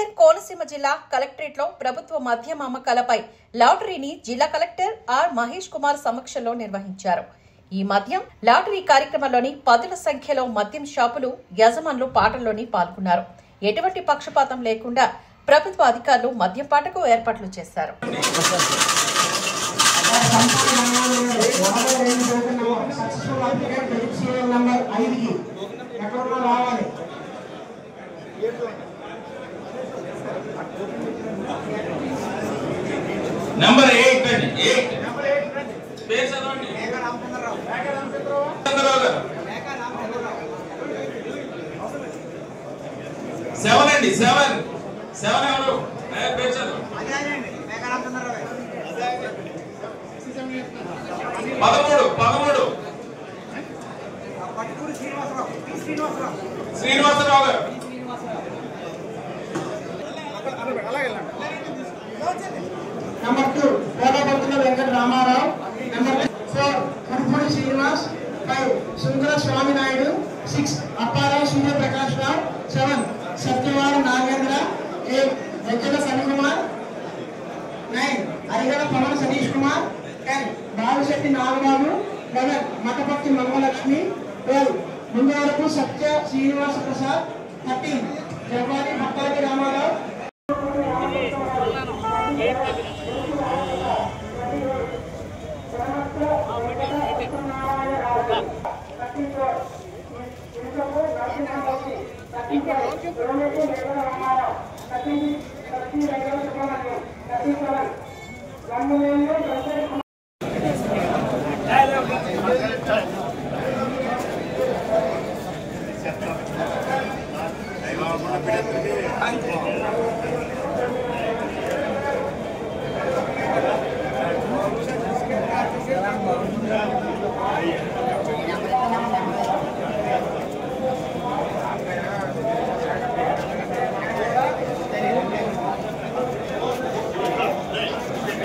మైదుకూర్ కోనసీమ జిల్లా కలెక్టరేట్ లో ప్రభుత్వ మద్యం అమ్మకాలపై లాటరీని జిల్లా కలెక్టర్ ఆర్ మహేష్ కుమార్ సమక్షంలో నిర్వహించారు ఈ మద్యం లాటరీ కార్యక్రమంలోని పదుల సంఖ్యలో మద్యం షాపులు యజమానులు పాటల్లోని పాల్గొన్నారు ఎటువంటి పక్షపాతం లేకుండా ప్రభుత్వ అధికారులు మద్యం పాటకు ఏర్పాట్లు చేశారు successful applicant credit serial number ఐదుకి ఎక్కడున్నా రావాలి నెంబర్ ఎయిట్ అండి ఎయిట్ పేరు చదవండి రామచంద్రరావు గారు సెవెన్ అండి సెవెన్ సెవెన్ ఎవరు ఏ, పేరు చదువు పదమూడు పదమూడు Srinivasarao garu number two Kotaparthula Venkata Ramarao number four Kurupudi Srinivas five Sundara Swamy Naidu six Apparao Suryaprakash Rao seven Satyavada Nagendra eight Venkata Sanikumar nine Arigada Pavan Satish Kumar ten Balusetti Nagababu eleven Mathaparthi Mangalakshmi twelve ముందు వరకు సత్య శ్రీనివాస ప్రసాద్ థర్టీన్ జవ్వాది భట్టాది రామారావు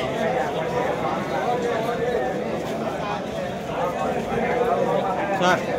సార్